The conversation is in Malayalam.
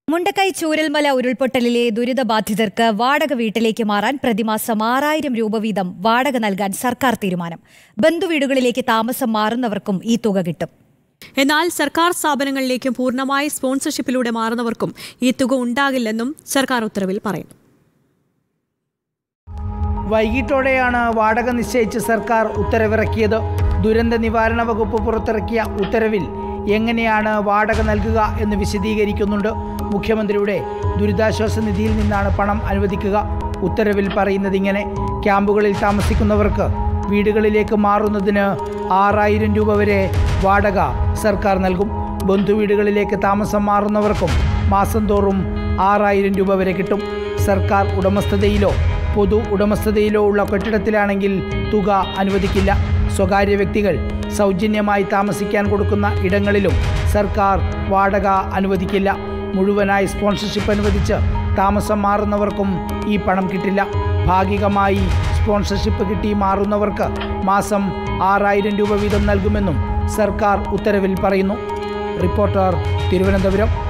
മുണ്ടക്കൈ ചൂരൽമല ഉരുൾപൊട്ടലിലെ ദുരിതബാധിതർക്ക് വാടക വീട്ടിലേക്ക് മാറാൻ പ്രതിമാസം ആറായിരം രൂപ വീതം വാടക നൽകാൻ സർക്കാർ തീരുമാനം ബന്ധുവീടുകളിലേക്ക് താമസം മാറുന്നവർക്കും ഈ തുക കിട്ടും എന്നാൽ സർക്കാർ സ്ഥാപനങ്ങളിലേക്കും പൂർണ്ണമായി സ്പോൺസർഷിപ്പിലൂടെ മാറുന്നവർക്കും ഈ തുക ഉണ്ടാകില്ലെന്നും സർക്കാർ ഉത്തരവിൽ പറയുന്നു വൈകിട്ടോടെയാണ് വാടക നിശ്ചയിച്ച് സർക്കാർ ഉത്തരവിറക്കിയത് ദുരന്ത നിവാരണ വകുപ്പ് പുറത്തിറക്കിയ ഉത്തരവിൽ എങ്ങനെയാണ് വാടക നൽകുക എന്ന് വിശദീകരിക്കുന്നുണ്ട് മുഖ്യമന്ത്രിയുടെ ദുരിതാശ്വാസ നിധിയിൽ നിന്നാണ് പണം അനുവദിക്കുക ഉത്തരവിൽ പറയുന്നത് ഇങ്ങനെ ക്യാമ്പുകളിൽ താമസിക്കുന്നവർക്ക് വീടുകളിലേക്ക് മാറുന്നതിന് ആറായിരം രൂപ വരെ വാടക സർക്കാർ നൽകും ബന്ധുവീടുകളിലേക്ക് താമസം മാറുന്നവർക്കും മാസം തോറും ആറായിരം രൂപ വരെ കിട്ടും സർക്കാർ ഉടമസ്ഥതയിലോ പൊതു ഉടമസ്ഥതയിലോ ഉള്ള കെട്ടിടത്തിലാണെങ്കിൽ തുക അനുവദിക്കില്ല സ്വകാര്യ വ്യക്തികൾ സൗജന്യമായി താമസിക്കാൻ കൊടുക്കുന്ന ഇടങ്ങളിലും സർക്കാർ വാടക അനുവദിക്കില്ല മുഴുവനായി സ്പോൺസർഷിപ്പ് അനുവദിച്ച് താമസം മാറുന്നവർക്കും ഈ പണം കിട്ടില്ല ഭാഗികമായി സ്പോൺസർഷിപ്പ് കിട്ടി മാറുന്നവർക്ക് മാസം ആറായിരം രൂപ വീതം നൽകുമെന്നും സർക്കാർ ഉത്തരവിൽ പറയുന്നു റിപ്പോർട്ടർ തിരുവനന്തപുരം